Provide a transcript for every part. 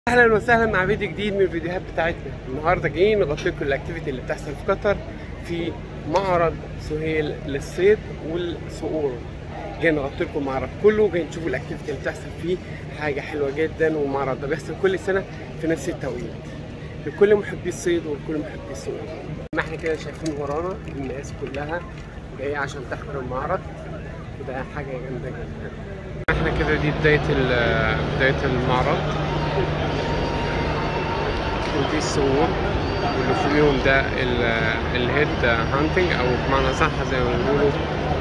اهلا وسهلا مع فيديو جديد من الفيديوهات بتاعتنا النهارده جايين نغطي لكم الاكتيفيتي اللي بتحصل في قطر في معرض سهيل للصيد والصقور جاي نغطي لكم المعرض كله جاي نشوفوا الاكتيفيتي اللي بتحصل فيه حاجه حلوه جدا والمعرض ده بيحصل كل سنه في نفس التوقيت لكل محبي الصيد ولكل محبي الصقور ما احنا كده شايفين ورانا الناس كلها جايه عشان تحضر المعرض وده حاجه جامده جدا احنا كده دي بدايه بدايه المعرض ودي الصور واللي فوقيهم ده الهيد هانتنج او بمعنى صح زي ما بيقولوا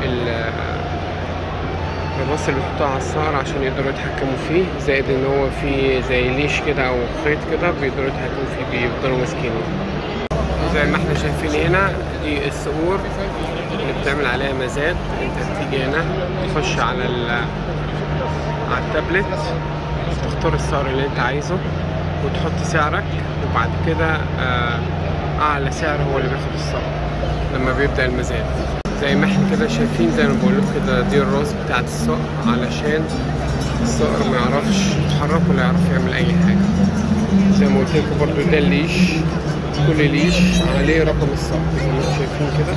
الرصاص اللي بيحطوها على الصقر عشان يقدروا يتحكموا فيه زائد ان هو في زي ليش كده او خيط كده بيقدروا يتحكموا فيه بيفضلوا ماسكينه زي ما احنا شايفين هنا دي الصقور اللي بتعمل عليها مزاد انت تيجي هنا تخش على على التابلت تختار الصقر اللي انت عايزه وتحط سعرك وبعد كده اعلى سعر هو اللي بياخد الصقر لما بيبدا المزاد زي ما احنا كده شايفين زي ما بقول لكم كده دي الراس بتاعت الصقر علشان الصقر ما يعرفش يتحرك ولا يعرف يعمل اي حاجه زي ما قلت لكم برضو ده الليش كل ليش عليه رقم الصقر زي ما انتم شايفين كده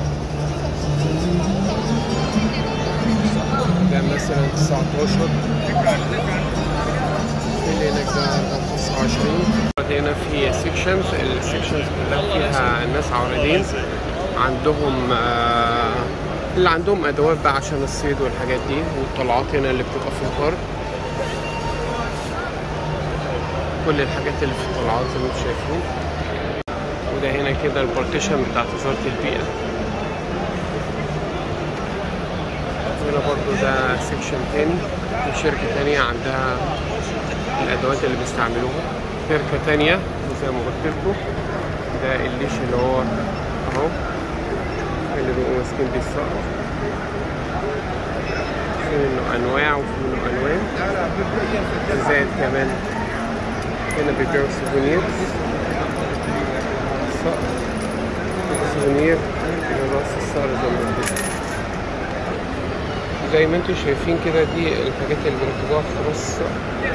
ده مثلا 19 في هناك ده 25 هنا في سيكشنز السيكشنز كلها فيها ناس عارضين عندهم آه اللي عندهم ادوات بقى عشان الصيد والحاجات دي والطلعات هنا اللي بتبقى في البر كل الحاجات اللي في الطلعات زي ما انتم شايفين وده هنا كده البارتيشن بتاعت وزارة البيئة هنا برضو ده سيكشن تاني في شركة تانية عندها الأدوات اللي بيستعملوها شركة تانية زي ما قلت لكم ده الليش اللي هو أهو اللي بيبقوا ماسكين بيه الصقر في منه أنواع وفي منه ألوان زائد كمان هنا بيبيعوا سوفونير الصقر سوفونير لراس الصقر زي ما قلت لكم زي ما انتم شايفين كده دي الحاجات اللي بيركبوها في راس الصقر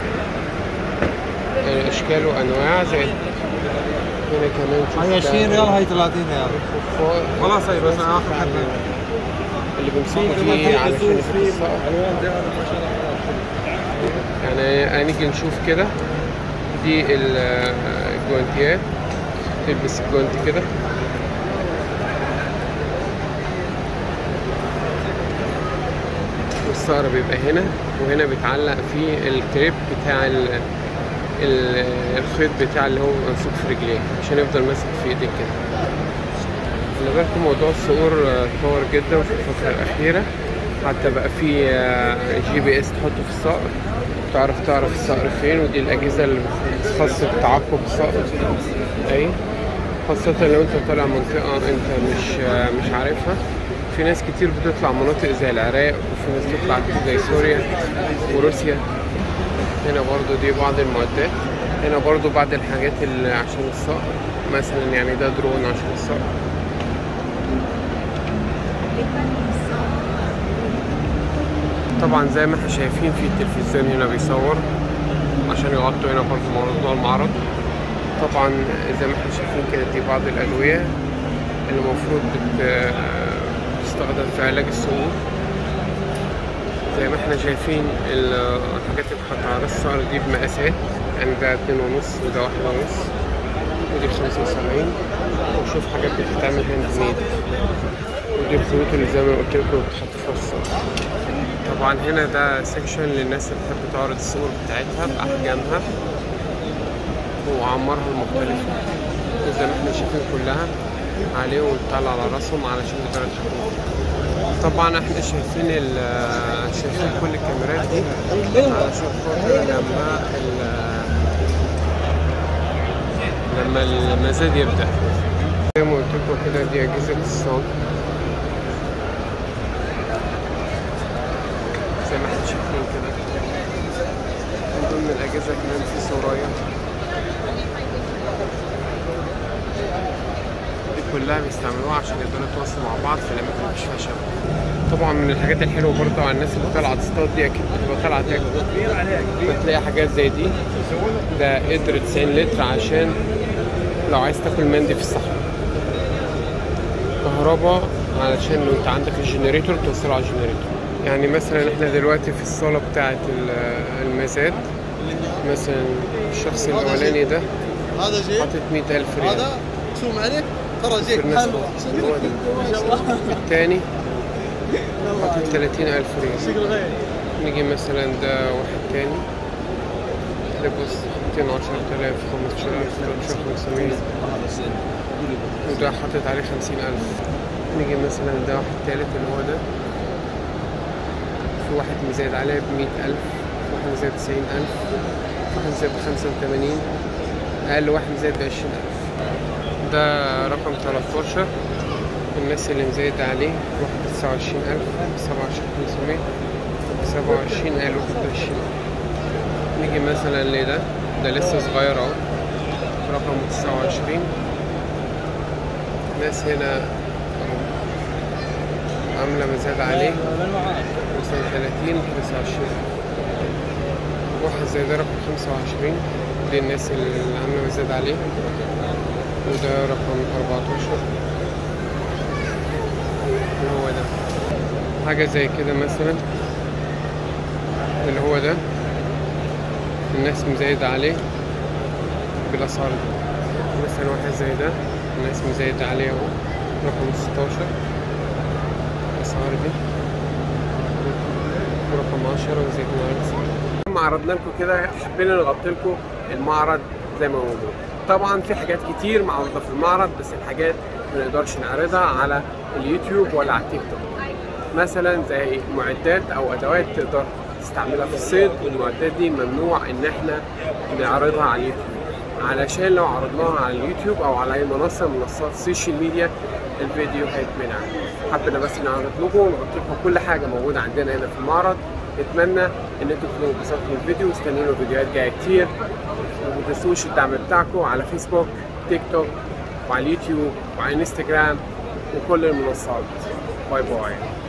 اشكال وانواع زي هنا كمان هاي 20 ريال هاي 30 ريال خلاص هاي بس اخر حبه اللي بيمسكوا فيه علشان يفك الصقر يعني هنيجي نشوف كده دي الجوانتيات تلبس الجوانتي كده والصقر بيبقى هنا وهنا بيتعلق فيه الكريب بتاع ال الخيط بتاع اللي هو ممسوك في رجليه عشان يفضل ماسك في ايديك كده خلي بالكم موضوع الصقور اتطور جدا في الفترة الأخيرة حتى بقى في جي بي اس تحطه في الصقر تعرف تعرف الصقر فين ودي الأجهزة اللي خاصة بتعقب الصقر أي خاصة لو أنت طالع منطقة أنت مش مش عارفها في ناس كتير بتطلع مناطق زي العراق وفي ناس بتطلع زي سوريا وروسيا هنا برضو دي بعض المعدات هنا برضو بعض الحاجات اللي عشان الصقر مثلا يعني ده درون عشان الصقر طبعا زي ما احنا شايفين في التلفزيون هنا بيصور عشان يغطوا هنا برضو موضوع المعرض طبعا زي ما احنا شايفين كده دي بعض الأدوية اللي المفروض بتستخدم في علاج السموم زي ما احنا شايفين الحاجات اللي بتحط على راس الصقر دي بمقاسات يعني ده اتنين ونص وده واحد ونص ودي خمسة وسبعين وشوف حاجات بتتعمل هاند ميد ودي الخيوط اللي زي ما قلت لكم بتتحط في راس الصقر طبعا هنا ده سيكشن للناس اللي بتحب تعرض الصور بتاعتها بأحجامها وأعمارها المختلفة وزي ما احنا شايفين كلها عليهم وتطلع على راسهم علشان يقدروا يتحكموا فيها طبعا احنا شايفين ال شايفين كل الكاميرات دي علشان خاطر لما لما المزاد يبدا زي ما قلت لكم كده دي اجهزه الصوت زي ما احنا شايفين كده من ضمن الاجهزه كمان في سرايا دي كلها بيستعملوها عشان يقدروا يتواصلوا مع بعض في الاماكن اللي مفيش فيها شبكه طبعا من الحاجات الحلوه برضه على الناس اللي طالعه تصطاد دي اكيد بتبقى طالعه تاكل فتلاقي حاجات زي دي ده قدر 90 لتر عشان لو عايز تاكل مندي في الصحراء كهرباء علشان لو انت عندك الجنريتور توصله على الجنريتور يعني مثلا احنا دلوقتي في الصالة بتاعة ال- المزاد مثلا الشخص الأولاني ده هذا جيب حاطط مئة ألف ريال هذا شوم عليك ترى في جيب الناس حلوة هو ده. التاني حاطط ثلاثين ألف ريال شكل غير نيجي مثلا ده واحد تاني ده بص 210 آلاف 15 ألف 13 500 وده حاطط عليه 50 ألف نيجي مثلا ده واحد تالت اللي هو ده في واحد مزايد عليه بمية ألف في واحد مزايد بتسعين ألف في واحد مزايد بخمسة وتمانين أقل واحد مزايد بعشرين ألف ده رقم 13 الناس اللي مزايد عليه واحد تسعة وعشرين ألف سبعة وعشرين خمسمية سبعة وعشرين ألف واحد وعشرين نيجي مثلا لده ده لسه صغير اهو رقم تسعة وعشرين ناس هنا أهو عاملة مزاد عليه مثلا تلاتين خمسة وعشرين واحد زي ده رقم خمسة وعشرين دي الناس اللي عاملة مزاد عليه وده رقم أربعتاشر وهو ده حاجة زي كده مثلا اللي هو ده الناس مزايدة عليه بالأسعار دي مثلا واحد زي ده الناس مزايدة عليه اهو رقم ستاشر الأسعار دي ورقم عشرة وزيت على لما عرضنا لكم كده حبينا نغطي لكم المعرض زي ما هو موجود طبعا في حاجات كتير معروضة في المعرض بس الحاجات ما نقدرش نعرضها على اليوتيوب ولا على التيك توك مثلا زي معدات او ادوات تقدر تستعملها في الصيد والمعدات دي ممنوع ان احنا نعرضها على اليوتيوب علشان لو عرضناها على اليوتيوب او على اي منصه من منصات السوشيال ميديا الفيديو هيتمنع حبينا بس نعرض لكم ونغطي لكم كل حاجه موجوده عندنا هنا في المعرض نتمنى ان انتم تكونوا انبسطتوا من الفيديو واستنوا فيديوهات جايه كتير وما تنسوش الدعم بتاعكم على فيسبوك تيك توك وعلى اليوتيوب وعلى انستجرام وكل المنصات باي باي